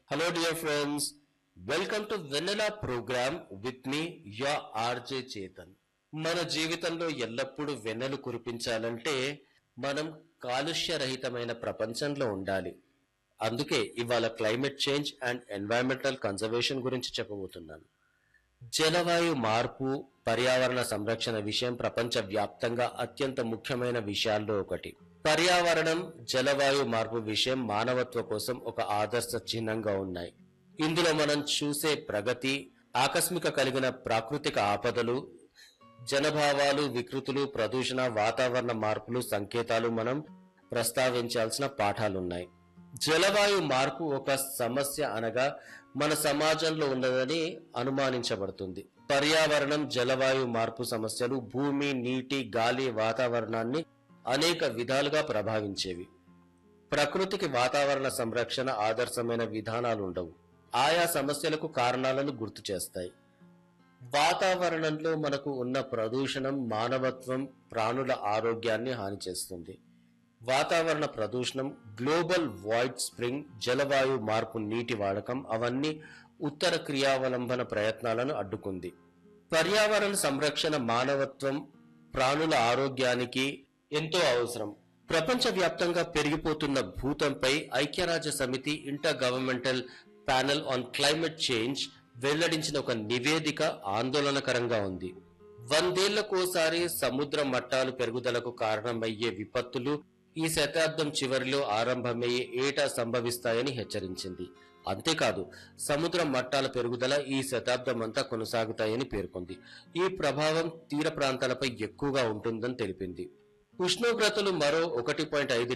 Hello, dear friends. Welcome to Vanilla program with me, your RJ Chetan. మన జీవితంలో ఎల్లప్పుడూ వెన్నెలు కురిపించాలంటే మనం కాలుష్య రహితమైన ప్రపంచంలో ఉండాలి అందుకే ఇవాళ climate change and environmental conservation గురించి చెప్పబోతున్నాను జలవాయు మార్పు పర్యావరణ సంరక్షణ విషయం ప్రపంచ వ్యాప్తంగా అత్యంత ముఖ్యమైన విషయాల్లో ఒకటి పర్యావరణం జలవాయు మార్పు విషయం మానవత్వ కోసం ఒక ఆదర్శ చిహ్నంగా ఉన్నాయి ఇందులో మనం చూసే ప్రగతి ఆకస్మిక కలిగిన ప్రాకృతిక ఆపదలు జనభావాలు వికృతులు ప్రదూషణ వాతావరణ మార్పులు సంకేతాలు మనం ప్రస్తావించాల్సిన పాఠాలున్నాయి జలవాయు మార్పు ఒక సమస్య అనగా మన సమాజంలో ఉన్నదని అనుమానించబడుతుంది పర్యావరణం జలవాయు మార్పు సమస్యలు భూమి నీటి గాలి వాతావరణాన్ని అనేక విధాలుగా ప్రభావించేవి ప్రకృతికి వాతావరణ సంరక్షణ ఆదర్శమైన విధానాలు ఉండవు ఆయా సమస్యలకు కారణాలను గుర్తు చేస్తాయి వాతావరణంలో మనకు ఉన్న ప్రదూషణం మానవత్వం ప్రాణుల ఆరోగ్యాన్ని హాని చేస్తుంది వాతావరణ ప్రదూషణం గ్లోబల్ వాయిడ్ స్ప్రింగ్ జలవాయు మార్పు నీటి వాడకం అవన్నీ ఉత్తర క్రియావలంబన ప్రయత్నాలను అడ్డుకుంది పర్యావరణ సంరక్షణ మానవత్వం ప్రాణుల ఆరోగ్యానికి ఎంతో అవసరం ప్రపంచవ్యాప్తంగా పెరిగిపోతున్న భూతంపై ఐక్యరాజ్య సమితి intergovernmental panel on climate change వెల్లడించిన ఒక నివేదిక ఆందోళనకరంగా ఉంది వందేళ్లకోసారి సముద్ర మట్టాలు పెరుగుదలకు కారణమయ్యే విపత్తులు ఈ శతాబ్దం చివరిలో ఆరంభమయ్యే ఏటా సంభవిస్తాయని హెచ్చరించింది అంతేకాదు సముద్ర మట్టాల పెరుగుదల ఈ శతాబ్దం అంతా కొనసాగుతాయని పేర్కొంది ఈ ప్రభావం తీర ప్రాంతాలపై ఎక్కువగా ఉంటుందని తెలిపింది ఉష్ణోగ్రతలు మరో ఒకటి పాయింట్ ఐదు